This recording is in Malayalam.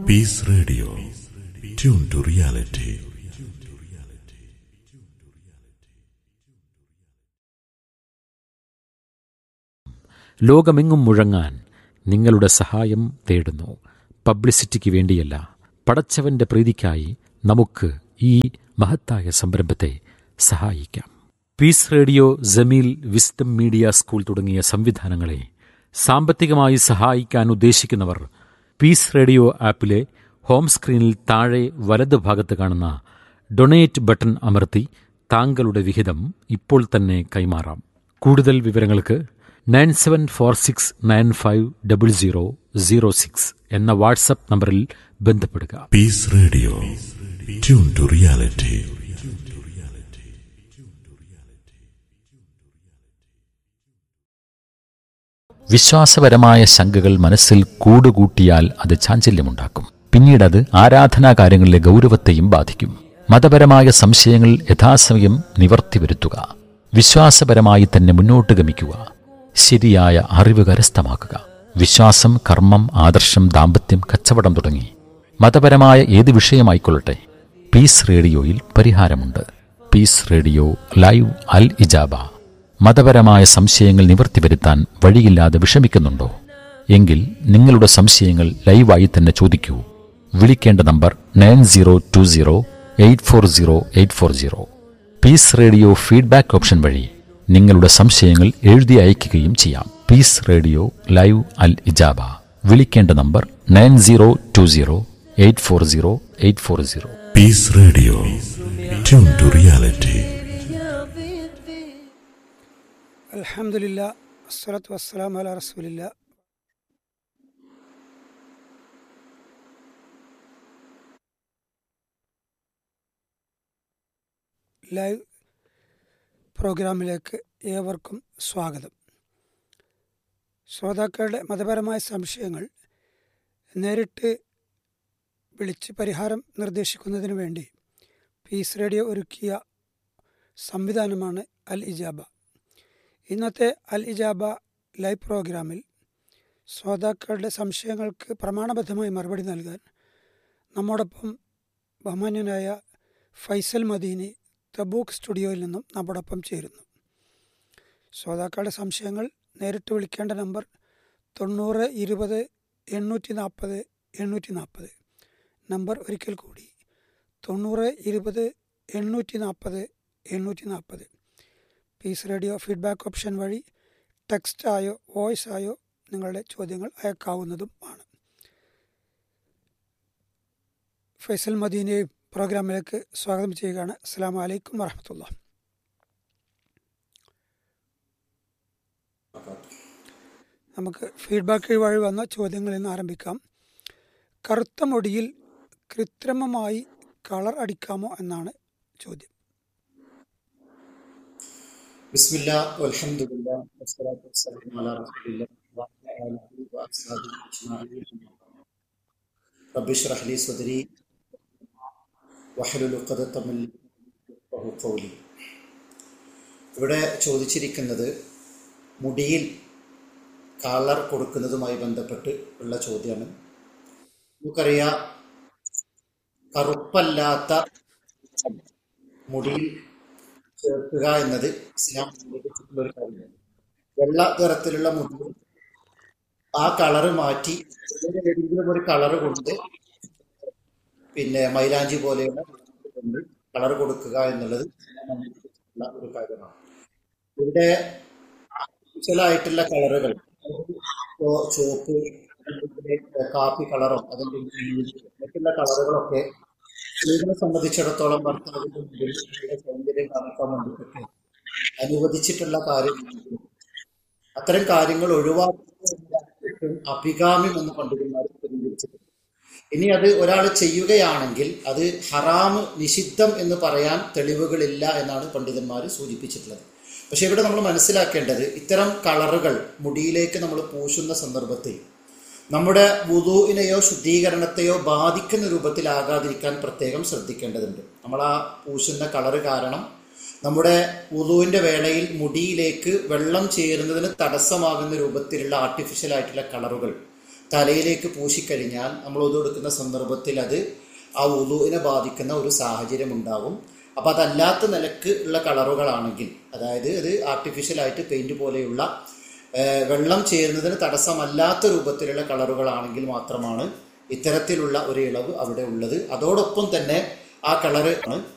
Peace Radio. Tune to reality. ലോകമെങ്ങും മുഴങ്ങാൻ നിങ്ങളുടെ സഹായം തേടുന്നു പബ്ലിസിറ്റിക്ക് വേണ്ടിയല്ല പടച്ചവന്റെ പ്രീതിക്കായി നമുക്ക് ഈ മഹത്തായ സംരംഭത്തെ സഹായിക്കാം peace radio Jameel wisdom media school തുടങ്ങിയ സംവിധാനങ്ങളെ സാമ്പത്തികമായി സഹായിക്കാൻ ഉദ്ദേശിക്കുന്നവർ പീസ് റേഡിയോ ആപ്പിലെ ഹോം സ്ക്രീനിൽ താഴെ വലത് ഭാഗത്ത് കാണുന്ന ഡൊണേറ്റ് ബട്ടൺ അമർത്തി താങ്കളുടെ വിഹിതം ഇപ്പോൾ തന്നെ കൈമാറാം കൂടുതൽ വിവരങ്ങൾക്ക് nine seven four six nine five double zero zero six എന്ന വാട്സപ്പ് നമ്പറിൽ ബന്ധപ്പെടുക Peace Radio. Tune to reality. വിശ്വാസപരമായ ശങ്കകൾ മനസ്സിൽ കൂടുകൂട്ടിയാൽ അത് ചാഞ്ചല്യമുണ്ടാക്കും പിന്നീട് അത് ആരാധനാ കാര്യങ്ങളിലെ ഗൗരവത്തെയും ബാധിക്കും മതപരമായ സംശയങ്ങൾ യഥാസമയം നിവർത്തി വരുത്തുക വിശ്വാസപരമായി തന്നെ മുന്നോട്ട് ഗമിക്കുക ശരിയായ അറിവ് കരസ്ഥമാക്കുക വിശ്വാസം കർമ്മം ആദർശം ദാമ്പത്യം കച്ചവടം തുടങ്ങി മതപരമായ ഏത് വിഷയമായിക്കൊള്ളട്ടെ പീസ് റേഡിയോയിൽ പരിഹാരമുണ്ട് പീസ് റേഡിയോ ലൈവ് അൽ ഇജാബ മതപരമായ സംശയങ്ങൾ നിവർത്തി വരുത്താൻ വഴിയില്ലാതെ വിഷമിക്കുന്നുണ്ടോ എങ്കിൽ നിങ്ങളുടെ സംശയങ്ങൾ ലൈവായി തന്നെ ചോദിക്കൂ വിളിക്കേണ്ട number nine zero two zero eight four zero eight four zero peace radio feedback option വഴി നിങ്ങളുടെ സംശയങ്ങൾ എഴുതി അയക്കുകയും ചെയ്യാം പീസ് റേഡിയോ ലൈവ് അൽ ഇജാബ വിളിക്കേണ്ട number nine zero two zero eight four zero eight four zero Peace Radio. Tune to reality. അൽഹംദുലില്ലാ അസ്സലാത്തു വസ്സലാം അല റസൂലില്ല ലൈവ് പ്രോഗ്രാമിലേക്ക് ഏവർക്കും സ്വാഗതം ശ്രോതാക്കളുടെ മതപരമായ സംശയങ്ങൾ നേരിട്ട് വിളിച്ച് പരിഹാരം നിർദ്ദേശിക്കുന്നതിന് വേണ്ടി പീസ് റേഡിയോ ഒരുക്കിയ സംവിധാനമാണ് അൽ ഇജാബ ഇന്നത്തെ അൽ ഇജാബ ലൈവ് പ്രോഗ്രാമിൽ ശ്രോതാക്കളുടെ സംശയങ്ങൾക്ക് പ്രമാണബദ്ധമായി മറുപടി നൽകാൻ നമ്മോടൊപ്പം ബഹുമാന്യനായ ഫൈസൽ മദീനി തബൂക്ക് സ്റ്റുഡിയോയിൽ നിന്നും നമ്മോടൊപ്പം ചേരുന്നു ശ്രോതാക്കളുടെ സംശയങ്ങൾ നേരിട്ട് വിളിക്കേണ്ട നമ്പർ തൊണ്ണൂറ് ഇരുപത് എണ്ണൂറ്റി നാൽപ്പത് എണ്ണൂറ്റി നാൽപ്പത് നമ്പർ ഒരിക്കൽ കൂടി തൊണ്ണൂറ് ഇരുപത് എണ്ണൂറ്റി നാൽപ്പത് എണ്ണൂറ്റി നാൽപ്പത് പീസ് റേഡിയോ ഫീഡ്ബാക്ക് ഓപ്ഷൻ വഴി ടെക്സ്റ്റ് ആയോ വോയിസ് ആയോ നിങ്ങളുടെ ചോദ്യങ്ങൾ അയക്കാവുന്നതും ആണ് ഫൈസൽ മദീനെ പ്രോഗ്രാമിലേക്ക് സ്വാഗതം ചെയ്യുകയാണ് അസ്സാം വലൈക്കും വറഹമത്തുള്ള നമുക്ക് ഫീഡ്ബാക്ക് വഴി വന്ന ചോദ്യങ്ങളിൽ നിന്ന് ആരംഭിക്കാം കറുത്ത മുടിയിൽ കൃത്രിമമായി കളർ അടിക്കാമോ എന്നാണ് ചോദ്യം بسم الله والحمد لله والصلاة والسلام على رسول الله وعلى آله وأصحابه أجمعين رب اشرح لي صدري واحلل عقدة من يفقهوا قولي ഇവിടെ ചോദിച്ചിരിക്കുന്നത് മുടിയിൽ കളർ കൊടുക്കുന്നതുമായി ബന്ധപ്പെട്ട് ഉള്ള ചോദ്യമാണ് നമുക്കറിയാം കറുപ്പല്ലാത്ത മുടിയിൽ ചേർക്കുക എന്നത് ഇസ്ലാം അനുവദിച്ചിട്ടുള്ള ഒരു കാര്യമാണ് വെള്ള നിറത്തിലുള്ള മുടി ആ കളറ് മാറ്റി വേറെ ഏതെങ്കിലും ഒരു കളറ് കൊണ്ട് പിന്നെ മൈലാഞ്ചി പോലെയുള്ള കൊണ്ട് കളർ കൊടുക്കുക എന്നുള്ളത് ഇസ്ലാം അനുവദിച്ചിട്ടുള്ള ഒരു കാര്യമാണ് ഇവിടെ ആയിട്ടുള്ള കളറുകൾ ഇപ്പോ ചുവപ്പ് അല്ലെങ്കിൽ കാപ്പി കളറോ അല്ലെങ്കിൽ മറ്റുള്ള കളറുകളൊക്കെ സ്ത്രീകളെ സംബന്ധിച്ചിടത്തോളം ഭർത്താവിന്റെ മുമ്പിൽ സ്ത്രീയുടെ സൗന്ദര്യം കാണിക്കാൻ വേണ്ടിയിട്ട് അനുവദിച്ചിട്ടുള്ള കാര്യങ്ങൾ അത്തരം കാര്യങ്ങൾ ഒഴിവാക്കുക അഭികാമ്യം എന്ന് പണ്ഡിതന്മാർ പ്രതികരിച്ചിട്ടുണ്ട് ഇനി അത് ഒരാൾ ചെയ്യുകയാണെങ്കിൽ അത് ഹറാമ് നിഷിദ്ധം എന്ന് പറയാൻ തെളിവുകളില്ല എന്നാണ് പണ്ഡിതന്മാർ സൂചിപ്പിച്ചിട്ടുള്ളത് പക്ഷെ ഇവിടെ നമ്മൾ മനസ്സിലാക്കേണ്ടത് ഇത്തരം കളറുകൾ മുടിയിലേക്ക് നമ്മൾ പൂശുന്ന സന്ദർഭത്തിൽ നമ്മുടെ വുതുവിനെയോ ശുദ്ധീകരണത്തെയോ ബാധിക്കുന്ന രൂപത്തിലാകാതിരിക്കാൻ പ്രത്യേകം ശ്രദ്ധിക്കേണ്ടതുണ്ട് നമ്മൾ ആ പൂശുന്ന കളറ് കാരണം നമ്മുടെ വുതുവിൻ്റെ വേളയിൽ മുടിയിലേക്ക് വെള്ളം ചേരുന്നതിന് തടസ്സമാകുന്ന രൂപത്തിലുള്ള ആർട്ടിഫിഷ്യൽ ആയിട്ടുള്ള കളറുകൾ തലയിലേക്ക് പൂശിക്കഴിഞ്ഞാൽ നമ്മൾ ഒതു എടുക്കുന്ന സന്ദർഭത്തിൽ അത് ആ ഉലുവിനെ ബാധിക്കുന്ന ഒരു സാഹചര്യം ഉണ്ടാകും അപ്പോൾ അതല്ലാത്ത നിലക്ക് ഉള്ള കളറുകളാണെങ്കിൽ അതായത് അത് ആർട്ടിഫിഷ്യലായിട്ട് പെയിന്റ് പോലെയുള്ള ഏഹ്, വെള്ളം ചേരുന്നതിന് തടസ്സമല്ലാത്ത രൂപത്തിലുള്ള കളറുകളാണെങ്കിൽ മാത്രമാണ് ഇത്തരത്തിലുള്ള ഒരു ഇളവ് അവിടെ ഉള്ളത് അതോടൊപ്പം തന്നെ ആ കളറ്